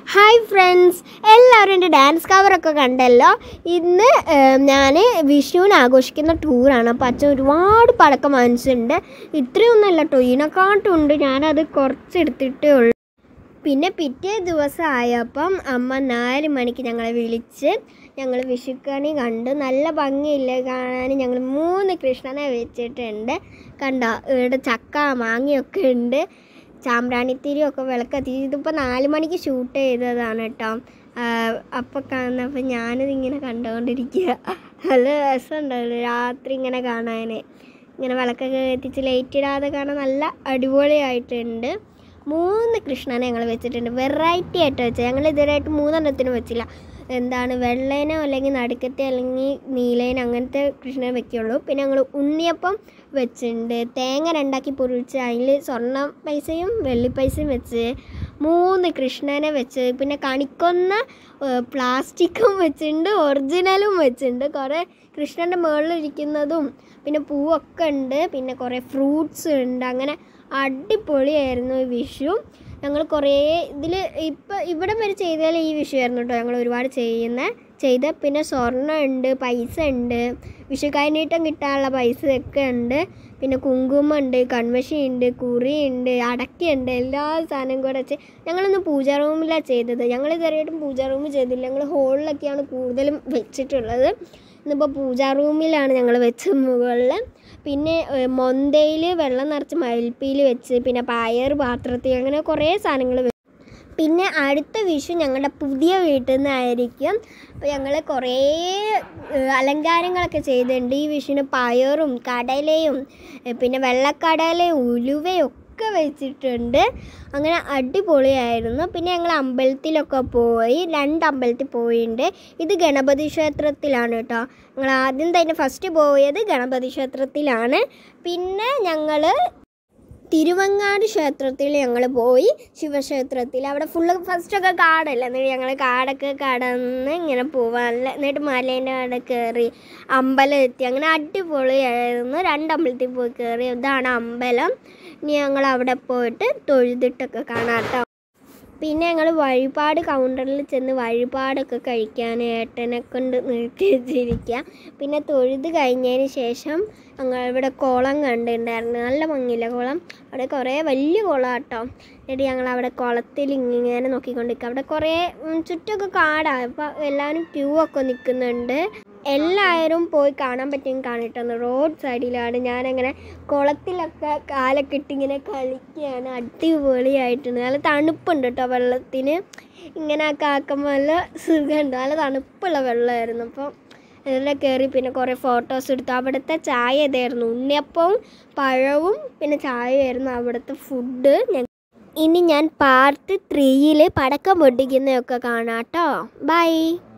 hi friends എല്ലാവരും എൻ്റെ dance കവറൊക്കെ കണ്ടല്ലോ ഇന്ന് ഞാൻ വിഷുവിന് ആഘോഷിക്കുന്ന ടൂറാണ് അപ്പോൾ അച്ഛൻ ഒരുപാട് പടക്കം വാങ്ങിച്ചിട്ടുണ്ട് ഇത്രയൊന്നുമല്ല കേട്ടോ ഇതിനെക്കാട്ടും ഉണ്ട് ഞാനത് കുറച്ചെടുത്തിട്ടേ ഉള്ളൂ പിന്നെ പിറ്റേ ദിവസം ആയപ്പം അമ്മ നാല് മണിക്ക് ഞങ്ങളെ വിളിച്ച് ഞങ്ങൾ വിഷുക്കണി കണ്ട് നല്ല ഭംഗിയില്ല കാണാൻ ഞങ്ങൾ മൂന്ന് കൃഷ്ണനെ വെച്ചിട്ടുണ്ട് കണ്ട ഇവിടെ ചക്ക മാങ്ങയൊക്കെ ഉണ്ട് ചാമ്പ്രാണിത്തിരിയൊക്കെ വിളക്കത്തി ഇതിപ്പോൾ നാല് മണിക്ക് ഷൂട്ട് ചെയ്തതാണ് കേട്ടോ അപ്പോൾ കാണുന്നപ്പോൾ ഞാനിത് ഇങ്ങനെ കണ്ടുകൊണ്ടിരിക്കുക നല്ല രസമുണ്ടാവില്ല രാത്രി ഇങ്ങനെ കാണാൻ ഇങ്ങനെ വിളക്കൊക്കെ എത്തിച്ച് ലൈറ്റ് ഇടാതെ കാണാൻ നല്ല അടിപൊളിയായിട്ടുണ്ട് മൂന്ന് കൃഷ്ണനെ ഞങ്ങൾ വെച്ചിട്ടുണ്ട് വെറൈറ്റി ആയിട്ട് വെച്ചത് ഞങ്ങൾ ഇതുവരെയായിട്ട് മൂന്നെണ്ണത്തിന് വെച്ചില്ല എന്താണ് വെള്ളേനോ അല്ലെങ്കിൽ നടുക്കത്തെ അല്ലെങ്കിൽ നീലേനോ അങ്ങനത്തെ കൃഷ്ണനെ വെക്കുള്ളൂ പിന്നെ ഞങ്ങൾ ഉണ്ണിയപ്പം വെച്ചിട്ടുണ്ട് തേങ്ങ രണ്ടാക്കി പൊരിച്ച് അതിൽ സ്വർണ്ണ പൈസയും വെള്ളി പൈസയും വെച്ച് മൂന്ന് കൃഷ്ണനെ വെച്ച് പിന്നെ കണിക്കൊന്ന പ്ലാസ്റ്റിക്കും വെച്ചിട്ടുണ്ട് ഒറിജിനലും വെച്ചിട്ടുണ്ട് കുറേ കൃഷ്ണൻ്റെ മുകളിലിരിക്കുന്നതും പിന്നെ പൂവൊക്കെ ഉണ്ട് പിന്നെ കുറേ ഫ്രൂട്ട്സ് ഉണ്ട് അങ്ങനെ അടിപൊളിയായിരുന്നു ഈ വിഷു ഞങ്ങൾ കുറേ ഇതിൽ ഇപ്പം ഇവിടെ വരെ ചെയ്താൽ ഈ വിഷു ആയിരുന്നു കേട്ടോ ഞങ്ങൾ ഒരുപാട് ചെയ്യുന്ന ചെയ്ത് പിന്നെ സ്വർണ്ണം ഉണ്ട് പൈസ ഉണ്ട് വിഷു കഴിഞ്ഞിട്ടും കിട്ടാനുള്ള പൈസ ഒക്കെ ഉണ്ട് പിന്നെ കുങ്കുമം ഉണ്ട് കൺമഷി ഉണ്ട് കുറിയുണ്ട് അടക്കയുണ്ട് എല്ലാ സാധനവും കൂടെ വെച്ച് ഞങ്ങളൊന്ന് പൂജാ റൂമിലാണ് ചെയ്തത് ഞങ്ങൾ ഇതുവരെയായിട്ടും പൂജാ റൂമിൽ ചെയ്തില്ല ഞങ്ങൾ ഹോളിലൊക്കെയാണ് കൂടുതലും വെച്ചിട്ടുള്ളത് ഇന്നിപ്പോൾ പൂജാ റൂമിലാണ് ഞങ്ങൾ വെച്ചത് മുകളിൽ പിന്നെ മൊന്തയിൽ വെള്ളം നിറച്ച് മയിൽപ്പീൽ വെച്ച് പിന്നെ പയർ പാത്രത്തിൽ അങ്ങനെ കുറേ സാധനങ്ങൾ വെച്ച് പിന്നെ അടുത്ത വിഷു ഞങ്ങളുടെ പുതിയ വീട്ടിൽ നിന്നായിരിക്കും അപ്പോൾ ഞങ്ങൾ കുറേ അലങ്കാരങ്ങളൊക്കെ ചെയ്തിട്ടുണ്ട് ഈ വിഷുവിന് പയറും കടലയും പിന്നെ വെള്ളക്കടലയും ഉലുവയും ഒക്കെ വെച്ചിട്ടുണ്ട് അങ്ങനെ അടിപൊളിയായിരുന്നു പിന്നെ ഞങ്ങൾ അമ്പലത്തിലൊക്കെ പോയി രണ്ട് അമ്പലത്തിൽ പോയിട്ടുണ്ട് ഇത് ഗണപതി ക്ഷേത്രത്തിലാണ് കേട്ടോ ഞങ്ങൾ ആദ്യം തന്നെ ഫസ്റ്റ് പോയത് ഗണപതി ക്ഷേത്രത്തിലാണ് പിന്നെ ഞങ്ങൾ തിരുവങ്ങാട് ക്ഷേത്രത്തിൽ ഞങ്ങൾ പോയി ശിവക്ഷേത്രത്തിൽ അവിടെ ഫുള്ള് ഫസ്റ്റൊക്കെ കാടല്ല എന്നിട്ട് ഞങ്ങൾ കാടൊക്കെ കടന്ന് ഇങ്ങനെ പോവാനല്ല എന്നിട്ട് മലേൻ്റെ അവിടെ കയറി അമ്പലം എത്തി അങ്ങനെ അടിപൊളിയായിരുന്നു രണ്ട് അമ്പലത്തിൽ പോയി കയറി ഇതാണ് അമ്പലം ഇനി ഞങ്ങൾ അവിടെ പോയിട്ട് തൊഴുതിട്ടൊക്കെ കാണാം കേട്ടോ പിന്നെ ഞങ്ങൾ വഴിപാട് കൗണ്ടറിൽ ചെന്ന് വഴിപാടൊക്കെ കഴിക്കാൻ ഏട്ടനെ കൊണ്ട് നിർത്തി വെച്ചിരിക്കുക പിന്നെ തൊഴുത് കഴിഞ്ഞതിന് ശേഷം ഞങ്ങൾ ഇവിടെ കുളം കണ്ടിട്ടുണ്ടായിരുന്നു നല്ല ഭംഗിയില്ല കുളം അവിടെ കുറേ വലിയ കുളം കേട്ടോ എന്നിട്ട് ഞങ്ങൾ അവിടെ കുളത്തിൽ ഇങ്ങനെ നോക്കിക്കൊണ്ടിരിക്കുക അവിടെ കുറേ ചുറ്റമൊക്കെ കാടാണ് അപ്പോൾ എല്ലാവരും ക്യൂ ഒക്കെ നിൽക്കുന്നുണ്ട് എല്ലാവരും പോയി കാണാൻ പറ്റും കാണിട്ടുണ്ട് റോഡ് സൈഡിലാണ് ഞാനങ്ങനെ കുളത്തിലൊക്കെ കാലൊക്കെ ഇട്ട് ഇങ്ങനെ കളിക്കുകയാണ് അടിപൊളിയായിട്ടുണ്ട് നല്ല തണുപ്പുണ്ട് കേട്ടോ വെള്ളത്തിന് ഇങ്ങനെ ഒക്കെ ആക്കുമ്പോൾ നല്ല സുഖമുണ്ട് നല്ല തണുപ്പുള്ള വെള്ളമായിരുന്നു അപ്പോൾ എല്ലാം കയറി പിന്നെ കുറേ ഫോട്ടോസ് എടുത്തു അവിടുത്തെ ചായ ഇതായിരുന്നു ഉണ്ണിയപ്പവും പഴവും പിന്നെ ചായയായിരുന്നു അവിടുത്തെ ഫുഡ് ഇനി ഞാൻ പാർട്ട് ത്രീയിൽ പടക്കം പൊട്ടിക്കുന്നതൊക്കെ കാണാം കേട്ടോ ബൈ